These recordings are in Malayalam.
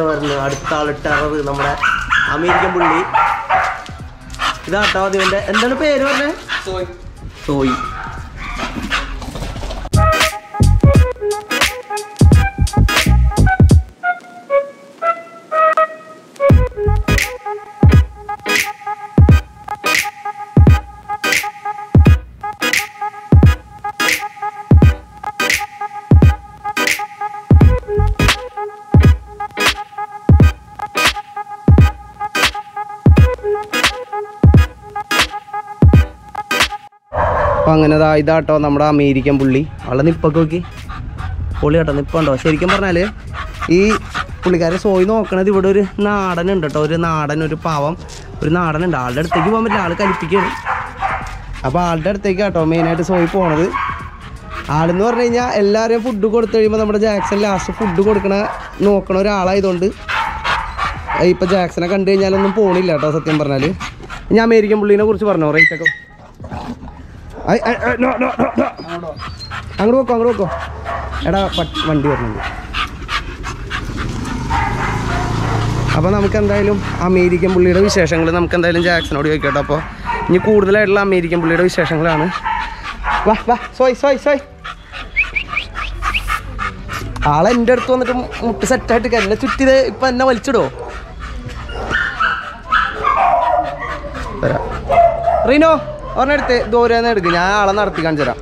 വരുന്നു അടുത്ത ആള് ടെറർ നമ്മുടെ അമേരിക്കൻ പുള്ളി ഇതാട്ടോ അതിവന്റെ എന്താണ് പേര് പറഞ്ഞേ സോയി അപ്പൊ അങ്ങനെ ദാ ഇതാട്ടോ നമ്മുടെ അമേരിക്കൻ പുള്ളി ആളെ നിപ്പൊക്കെ നോക്കി പൊളി കേട്ടോ നിപ്പുണ്ടോ ശരിക്കും പറഞ്ഞാല് ഈ പുള്ളിക്കാരെ സോയി നോക്കണത് ഇവിടെ ഒരു നാടൻ ഉണ്ട് കേട്ടോ ഒരു നാടൻ ഒരു പാവം ഒരു നാടൻ ഉണ്ട് ആളുടെ അടുത്തേക്ക് പോകാൻ പറ്റില്ല ആള് കലിപ്പിക്കുകയാണ് അപ്പോൾ ആളുടെ അടുത്തേക്ക് കേട്ടോ മെയിനായിട്ട് സോയി പോണത് ആളെന്ന് പറഞ്ഞു കഴിഞ്ഞാൽ എല്ലാവരെയും ഫുഡ് കൊടുത്തു കഴിയുമ്പോൾ നമ്മുടെ ജാക്സൺ ലാസ്റ്റ് ഫുഡ് കൊടുക്കണ നോക്കണ ഒരാളായതുകൊണ്ട് ഇപ്പൊ ജാക്സനെ കണ്ടു കഴിഞ്ഞാലൊന്നും പോണില്ല കേട്ടോ സത്യം പറഞ്ഞാല് ഞാൻ അമേരിക്കൻ പുള്ളീനെ കുറിച്ച് പറഞ്ഞോ റേറ്റ് ഒക്കെ I, I, I, no, no, no, no. അങ്ങോട്ട് വെക്കോ അങ്ങോട്ട് വെക്കോ എടാ പട്ട്- വണ്ടി വരുന്നുണ്ട് അപ്പോൾ നമുക്ക് എന്തായാലും അമേരിക്കൻ പുള്ളിയുടെ വിശേഷങ്ങൾ നമുക്ക് എന്തായാലും ജാക്സനോട് ചോദിക്കട്ടോ അപ്പോൾ ഇനി കൂടുതലായിട്ടുള്ള അമേരിക്കൻ പുള്ളിയുടെ വിശേഷങ്ങളാണ് വാ വാ സോയ് സോയ് സോയ് ആളെ എൻ്റെ അടുത്ത് വന്നിട്ട് മുട്ട് സെറ്റായിട്ട് എന്നെ ചുറ്റിത് ഇപ്പൊ എന്നെ വലിച്ചിടോ തരാം റീനോ ഒരെണ്ണെടുത്ത് ദൂരെ എടുക്ക് ഞാൻ ആളെ നടത്തി കാണിച്ചു തരാം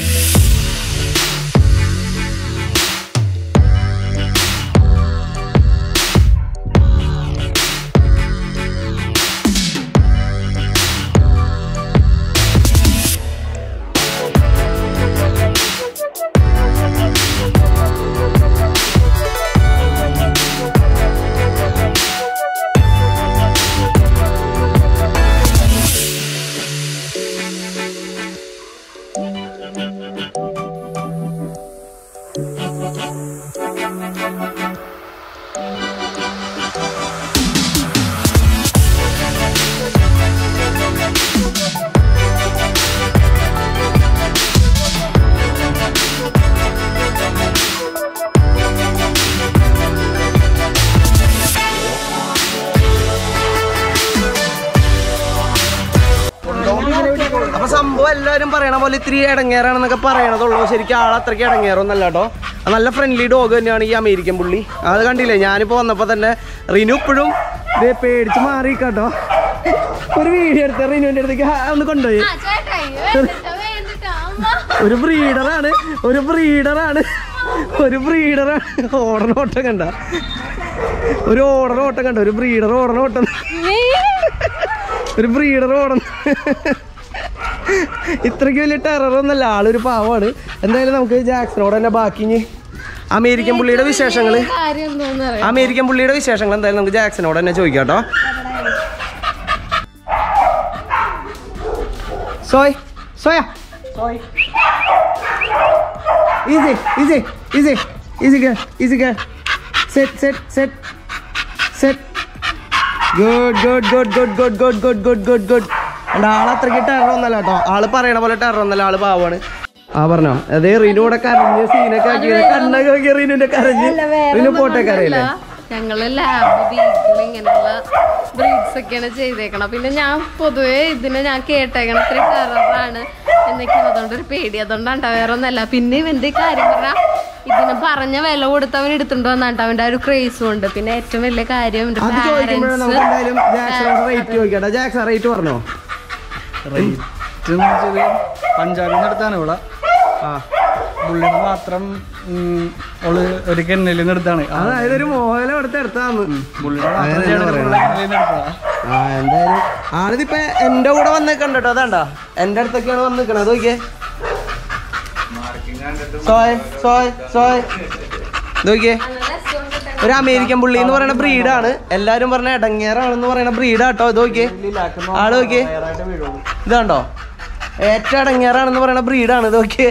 അപ്പൊ സംഭവം എല്ലാവരും പറയണ പോലെ ഇത്തിരി ഇടങ്ങേറാണെന്നൊക്കെ പറയണതുള്ളൂ ശരിക്കും ആൾ അത്രയ്ക്ക് ഇടങ്ങേറൊന്നല്ല കേട്ടോ അത് നല്ല ഫ്രണ്ട്ലി ഡോഗ് തന്നെയാണ് ഈ അമേരിക്കൻ പുള്ളി അത് കണ്ടില്ലേ ഞാനിപ്പോ വന്നപ്പോ തന്നെ റിനു ഇപ്പോഴും ദേ പേടിച്ച് മാറി കേട്ടോ ഒരു വീഡിയോ എടുത്ത റിനുവിന്റെ അടുത്തേക്ക് ആ, ഒന്ന് കൊണ്ടുപോയി ആ, ചേട്ടായി, വേണ്ടിട്ടാ, വേണ്ടിട്ടാ, അമ്മ. ഒരു ബ്രീഡറാണ് ഒരു ബ്രീഡറാണ് ഒരു ബ്രീഡറാണ് ഓടണ ഓട്ടം കണ്ട ഒരു ഓടണ ഓട്ടം കണ്ട ഒരു ബ്രീഡർ ഓടണ ഓട്ടം നീ ഒരു ബ്രീഡർ ഓടണം ഇത്രയ്ക്ക് വലിയ ടെററൊന്നല്ല ആളൊരു പാവമാണ് എന്തായാലും നമുക്ക് ജാക്സനോട് തന്നെ ബാക്കി ഇനി അമേരിക്കൻ പുള്ളിയുടെ വിശേഷങ്ങൾ കാര്യം എന്തോന്ന് അറിയാം അമേരിക്കൻ പുള്ളിയുടെ വിശേഷങ്ങൾ എന്തായാലും നമുക്ക് ജാക്സനോട് തന്നെ ചോദിക്കാം കേട്ടോ സോയ് സോയ സോയ് ഈസി ഈസി ഈസി ഈസി ഗേ ഈസി ഗേ set set set set good good good good good good good good good good എൻ്റെ ആൾ അത്രയ്ക്ക് ടെറർ ഒന്നല്ല കേട്ടോ ആള് പറയണ പോലെ ടെറർ ഒന്നല്ല ആള് പാവാണ് ആ പറഞ്ഞോ അതേ റീനു കൂടെ കരഞ്ഞ് സീനൊക്കെ ആക്കി കണ്ണൊക്കെ നോക്കി റീനുവിന്റെ കരഞ്ഞ് റീനു പോട്ടേക്ക് അറിയില്ലേ ഞങ്ങള് ലാബ് ബീഗിൾ ഇങ്ങനെയുള്ള ബ്രീഡ്സ് ഒക്കെയാണ് ചെയ്തേക്കണം പിന്നെ ഞാൻ പൊതുവേ ഇതിനെ ഞാൻ കേട്ടേക്കണം ഇത്ര ടെററാണ് എന്നൊക്കെയാണ് അതുകൊണ്ട് ഒരു പേടി അതുകൊണ്ടാണ് വേറെ ഒന്നല്ല പിന്നെ ഇവന്റെ ഈ കാര്യം പറഞ്ഞാൽ ഇതിന് പറഞ്ഞ വില കൊടുത്ത് അവൻ എടുത്തിട്ട് വന്നാണ്ട് അവന്റെ ആ ഒരു ക്രേസും ഉണ്ട് പിന്നെ ഏറ്റവും വലിയ കാര്യം ഇവന്റെ അത് ചോദിക്കുമ്പോഴേ നമുക്ക് എന്തായാലും ജാക്സണോട് റേറ്റ് ചോദിക്കട്ടെ ജാക്സൺ റേറ്റ് പറഞ്ഞോ റേറ്റ് പഞ്ചാബിൽ നിന്ന് എടുത്താണ് ഇവിടെ ആ പുള്ളിന് മാത്രം ഉം, ഓള് ഒരു കെന്നലിൽ നിന്ന് എടുത്താണ് ആ, അതായത് ഒരു മോഹനം എടുത്ത് എടുത്താന്ന് പുള്ളിനെ മാത്രം അങ്ങനെ ചെയ്യണത് പറയണം. പുള്ളിയുടെ കെന്നലിൽ നിന്ന് എടുത്തതാ. ആ എന്തായാലും ആളിതിപ്പോ എന്റെ കൂടെ വന്നേക്കണ്ട കേട്ടോ അതാണ്ടാ എന്റെ അടുത്തൊക്കെയാണ് വന്ന് നിക്കണത് നോക്കിയേ സോയ് സോയ് സോയ് ഇത് നോക്കിയേ ഒരു അമേരിക്കൻ പുള്ളി എന്ന് പറയുന്ന ബ്രീഡാണ് എല്ലാരും പറഞ്ഞ ഇടങ്ങേറാണെന്ന് പറയുന്ന ബ്രീഡാട്ടോ ഇത് നോക്കിയേ ആള് നോക്കിയേ ഇത് കണ്ടോ ഏറ്റവും ഇടങ്ങേറാണെന്ന് പറയുന്ന ബ്രീഡാണ് ഇത് നോക്കിയേ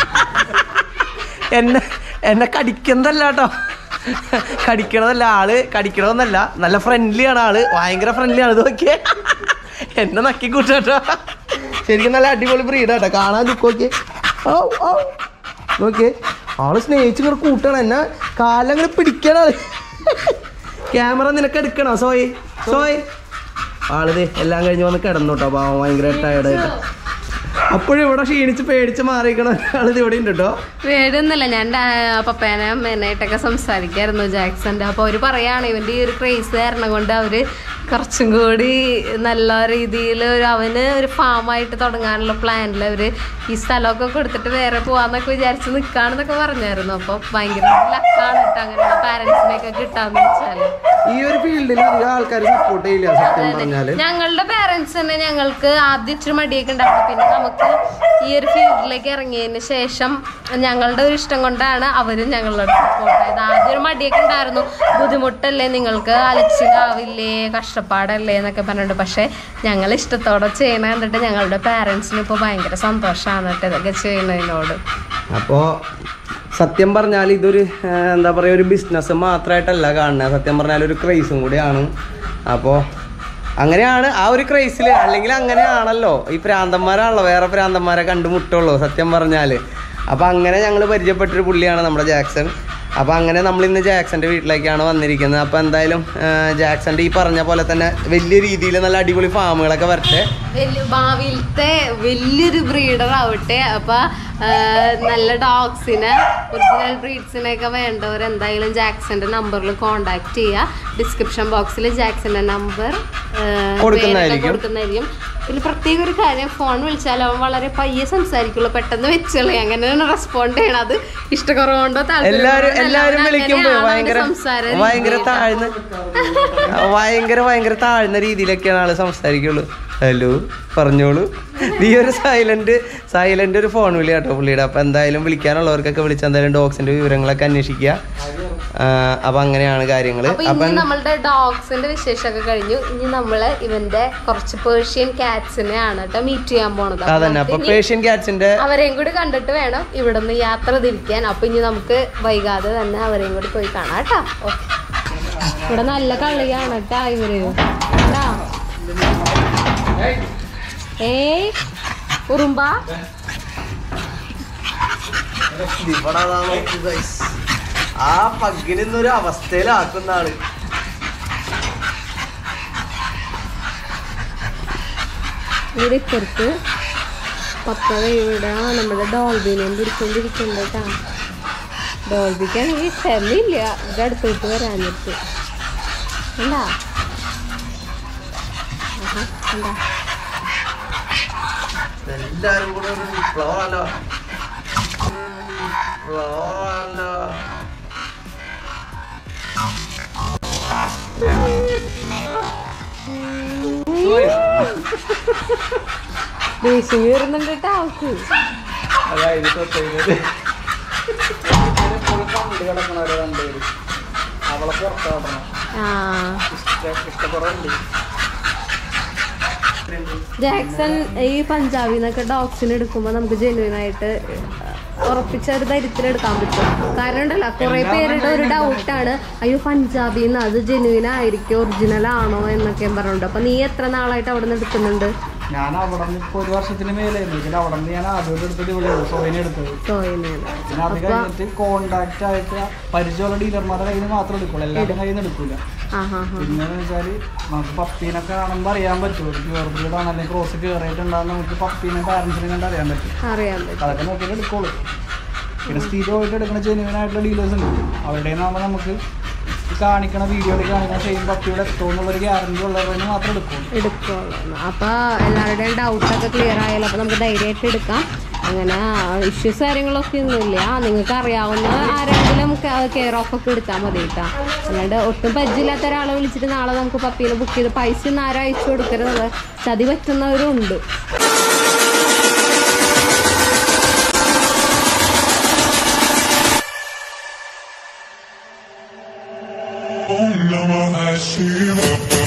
എന്നെ എന്നെ കടിക്കുന്നതല്ല കേട്ടോ കടിക്കണതല്ല ആള് കടിക്കണമെന്നല്ല നല്ല ഫ്രണ്ട്ലി ആണ് ആള് ഭയങ്കര ഫ്രണ്ട്ലി ആണ് ഇത് നോക്കിയേ എന്നെ നക്കി കൂട്ടാട്ടോ ശരിക്കും നല്ല അടിപൊളി ബ്രീഡ് കേട്ടോ കാണാൻ ലുക്ക് നോക്കിയേ ഔ, ഔ. നോക്കിയേ ആള് സ്നേഹിച്ച് ഇങ്ങനെ കൂട്ടണം എന്നെ കാലങ്ങൾ പിടിക്കണ ആള് ക്യാമറ നിനക്ക് എടുക്കണോ സോയ് സോയ് ആളിത് എല്ലാം കഴിഞ്ഞ് വന്ന് കിടന്നു കേട്ടോ പാവം ഭയങ്കര ടയർഡായിട്ട് അപ്പോഴും ഇവിടെ ക്ഷീണിച്ച് പേടിച്ച് മാറിയിരിക്കണ ആളിത് ഇവിടെ ഉണ്ട് കേട്ടോ പേടിയൊന്നുമില്ല ഞാൻ ഡാ- പപ്പേനെ അമ്മേനായിട്ടൊക്കെ സംസാരിക്കായിരുന്നു ജാക്സന്റെ അപ്പൊ അവര് പറയാണ് ഇവന്റെ ഈ ഒരു ക്രേസ് കാരണം കൊണ്ട് അവര് കുറച്ചും കൂടി നല്ല രീതിയിൽ ഒരു അവന് ഒരു ഫാമായിട്ട് തുടങ്ങാനുള്ള പ്ലാനിൽ അവര് ഈ സ്ഥലമൊക്കെ കൊടുത്തിട്ട് വേറെ പോവാന്നൊക്കെ വിചാരിച്ച് നിക്കാണെന്നൊക്കെ പറഞ്ഞായിരുന്നു അപ്പൊ ഭയങ്കര ലക്കാണ് കേട്ടോ അങ്ങനെയുള്ള പാരന്റ്സിനെയൊക്കെ കിട്ടാന്ന് വെച്ചാല് ഈ ഒരു ഫീൽഡിൽ അധികം ആൾക്കാർ സപ്പോർട്ട് ചെയ്യില്ല സത്യം പറഞ്ഞാല് ഞങ്ങളുടെ പേരൻസ് തന്നെ ഞങ്ങൾക്ക് ആദ്യം ഇച്ചിരി മടിയൊക്കെ ഉണ്ടായിരുന്നു പിന്നെ നമുക്ക് ഈ ഒരു ഫീൽഡിലേക്ക് ഇറങ്ങിയതിന് ശേഷം ഞങ്ങളുടെ ഒരു ഇഷ്ടം കൊണ്ടാണ് അവരും ഞങ്ങളോട് സപ്പോർട്ട് ആയത് ആദ്യം ഒരു മടിയൊക്കെ ഉണ്ടായിരുന്നു ബുദ്ധിമുട്ടല്ലേ നിങ്ങൾക്ക് അലച്ചിലാവില്ലേ കഷ്ടപ്പാടല്ലേ എന്നൊക്കെ പറഞ്ഞിട്ട് പക്ഷെ ഞങ്ങൾ ഇഷ്ടത്തോടെ ചെയ്യണ കണ്ടിട്ട് ഞങ്ങളുടെ പാരൻസിന് ഇപ്പോൾ ഭയങ്കര സന്തോഷമാണ് കേട്ടോ ഇതൊക്കെ ചെയ്യുന്നതിനോട് അപ്പോൾ സത്യം പറഞ്ഞാൽ ഇതൊരു ആ, എന്താ പറയുക ഒരു ബിസിനസ് മാത്രമായിട്ടല്ല കാണുന്നത് സത്യം പറഞ്ഞാൽ ഒരു ക്രൈസും കൂടിയാണ് അപ്പോൾ അങ്ങനെയാണ് ആ ഒരു ക്രൈസിൽ അല്ലെങ്കിൽ അങ്ങനെയാണല്ലോ ഈ പ്രാന്തന്മാരാണല്ലോ വേറെ പ്രാന്തന്മാരെ കണ്ടുമുട്ടുള്ളൂ സത്യം പറഞ്ഞാൽ അപ്പോൾ അങ്ങനെ ഞങ്ങൾ പരിചയപ്പെട്ടൊരു പുള്ളിയാണ് നമ്മുടെ ജാക്സൺ അപ്പോൾ അങ്ങനെ നമ്മൾ ഇന്ന് ജാക്സന്റെ വീട്ടിലേക്കാണ് വന്നിരിക്കുന്നത് അപ്പോൾ എന്തായാലും ആ, ജാക്സന്റെ ഈ പറഞ്ഞ പോലെ തന്നെ വലിയ രീതിയിൽ നല്ല അടിപൊളി ഫാമുകളൊക്കെ വരട്ടെ വലിയ ഭാവിയിലത്തെ വലിയൊരു ബ്രീഡർ ആവട്ടെ അപ്പൊ ആ, നല്ല ഡോഗ്സിന് ഒറിജിനൽ ബ്രീഡ്സിനെ ഒക്കെ വേണ്ടവർ എന്തായാലും ജാക്സന്റെ നമ്പറിൽ കോണ്ടാക്ട് ചെയ്യുക ഡിസ്ക്രിപ്ഷൻ ബോക്സിൽ ജാക്സന്റെ നമ്പർ കൊടുക്കുന്നതായിരിക്കും. കൊടുക്കുന്നതായിരിക്കും പിന്നെ പ്രത്യേക ഒരു കാര്യം ഫോൺ വിളിച്ചാൽ അവൻ വളരെ പയ്യെ സംസാരിക്കുള്ളൂ പെട്ടെന്ന് വെച്ചോളി അങ്ങനെയാണ് റെസ്പോണ്ട് ചെയ്യണത് അത് ഇഷ്ടക്കുറവുണ്ടോ എല്ലാരും എല്ലാരും വിളിക്കുമ്പോ ഭയങ്കര സംസാരം ഭയങ്കര താഴ്ന്ന ഭയങ്കര ഭയങ്കര താഴ്ന്ന രീതിയിലൊക്കെയാണ് ആള് സംസാരിക്കുള്ളൂ ഹലോ പറഞ്ഞോളൂ നീ ഒരു സൈലന്റ് സൈലന്റ് ഒരു ഫോൺ വിളി കേട്ടോ പുള്ളിയുടെ അപ്പൊ എന്തായാലും വിളിക്കാനുള്ളവർക്കൊക്കെ വിളിച്ച് എന്തായാലും ഡോഗ്സിന്റെ വിവരങ്ങളൊക്കെ അന്വേഷിക്കുക ആ, അപ്പൊ അങ്ങനെയാണ് കാര്യങ്ങള് അപ്പൊ അപ്പൊ ഇനി നമ്മളുടെ ഡോഗ്സിന്റെ വിശേഷമൊക്കെ കഴിഞ്ഞു ഇനി നമ്മള് ഇവന്റെ കുറച്ച് പേർഷ്യൻ കാറ്റ്സിനെ ആണ് കേട്ടോ മീറ്റ് ചെയ്യാൻ പോണത് അപ്പൊ അതന്നെ അപ്പൊ നമുക്ക് ഇനി പേഷ്യൻ ക്യാറ്റ്സിന്റെ അവരെയും കൂടി കണ്ടിട്ട് വേണം ഇവിടുന്ന് യാത്ര തിരിക്കാൻ അപ്പൊ ഇനി നമുക്ക് വൈകാതെ തന്നെ അവരെയും കൂടി പോയി കാണാം കേട്ടാ ഓക്കെ ഇവിടെ നല്ല കളിയാണ് കേട്ടാ ഇവര് കണ്ടാ? ഏയ് ഉറുമ്പ ഇവിടെ അതാ നോക്ക് guys. ആ പഗ്ഗിനെ ഇന്നൊരു അവസ്ഥയിലാക്കുന്ന ആള് ഇവിടെ ഇപ്പുറത്ത് പപ്പഴ ഇവിടെ നമ്മുടെ ഡോൾബിനെയും പിടിച്ചോണ്ടിരിക്കുന്നുണ്ട് കേട്ടാ ഡോൾബിക്കാണെങ്കിൽ ക്ഷമയില്ല ഇവിടെ അടുത്തോട്ട് വരാഞ്ഞിട്ട് എന്താ എന്താ എല്ലാരും കൂടെ ഒരു വിപ്ലവമാണല്ലോ വിപ്ലവമാണല്ലോ ദേഷ്യം വരുന്നുണ്ട് കേട്ടോ അവൾക്ക് അതായത് തൊട്ടത് എപ്പോഴും കണ്ടു കിടക്കണവരെ രണ്ടുപേരും അവളെ പുറത്താടണം ആ ഇഷ്ടക്കുറവുണ്ട് ജാക്സൺ ഈ പഞ്ചാബിൽ നിന്നൊക്കെ ഡോഗ്സിന് എടുക്കുമ്പോൾ നമുക്ക് ജെന്യൂൻ ആയിട്ട് ഉറപ്പിച്ച ഒരു ധൈര്യത്തിൽ എടുക്കാൻ പറ്റും കാരണം ഉണ്ടല്ലോ കുറെ പേരുടെ ഒരു ഡൗട്ടാണ് അയ്യോ പഞ്ചാബിൽ നിന്ന് അത് ജെന്യൂൻ ആയിരിക്കും ഒറിജിനൽ ആണോ എന്നൊക്കെ പറഞ്ഞിട്ടുണ്ട് അപ്പൊ നീ എത്ര നാളായിട്ട് അവിടെ നിന്ന് എടുക്കുന്നുണ്ട് ഞാൻ അവിടെ നിന്ന് ഇപ്പോൾ ഒരു വർഷത്തിന് മേലായിരുന്നു ഇതിൽ അവിടെ നിന്ന് ഞാൻ ആദ്യമായിട്ട് എടുത്തത് ഇവിടെ സോയിനെ എടുത്തത് സോയിനാണ് പിന്നെ അത് കഴിഞ്ഞിട്ട് കോണ്ടാക്ട് ആയിട്ട് പരിചയമുള്ള ഡീലർമാരുടെ കയ്യിൽ നിന്ന് മാത്രം എടുക്കുള്ളൂ എല്ലാവരുടെ കയ്യിൽ നിന്ന് എടുക്കൂല ആ ഹാ ഹാ പിന്നെ വെച്ചാല് നമുക്ക് പപ്പീനൊക്കെ കാണുമ്പോൾ അറിയാൻ പറ്റും ഒരു പ്യൂർ ബ്രീഡ് ആണ് അല്ലെങ്കിൽ ക്രോസ് കയറിയിട്ടുണ്ടാകുന്ന നമുക്ക് പപ്പീനെ പാരൻസിനെ കണ്ട് അറിയാൻ പറ്റും അറിയാൻ പറ്റും അതൊക്കെ നോക്കിയിട്ട് എടുക്കുള്ളൂ പിന്നെ സ്ഥിരമായിട്ട് എടുക്കുന്ന ജെന്യൂൻ ആയിട്ടുള്ള ഡീലേഴ്സ് ഉണ്ട് അവരുടെ നിന്നാകുമ്പോൾ നമുക്ക് ഈ കാണിക്കണ വീഡിയോയിൽ കാണിക്കണ സെയിം പപ്പിയുടെ എത്തുമെന്നുള്ളൊരു ഗ്യാരണ്ടി ഉള്ളവരെ മാത്രം എടുക്കുള്ളൂ എടുക്കുള്ളൂ അപ്പൊ എല്ലാവരുടെയും ഡൗട്ടൊക്കെ ക്ലിയർ ആയാലും അപ്പൊ നമുക്ക് ധൈര്യമായിട്ട് എടുക്കാം അങ്ങനെ ഇഷ്യൂസ് കാര്യങ്ങളൊക്കെ ഒന്നുമില്ല നിങ്ങൾക്ക് അറിയാവുന്ന ആരെങ്കിലും കെയർ ഓഫ് ഒക്കെ എടുത്താൽ മതി കേട്ടോ അല്ലാണ്ട് ഒട്ടും പജ്ജില്ലാത്ത ഒരാളെ വിളിച്ചിട്ട് നാളെ നമുക്ക് പപ്പീനെ ബുക്ക് ചെയ്ത് പൈസ ഒന്നും ആരും അയച്ചു കൊടുക്കരുത് ചതി പറ്റുന്നവരും ഉണ്ട് Om Namah Shiva.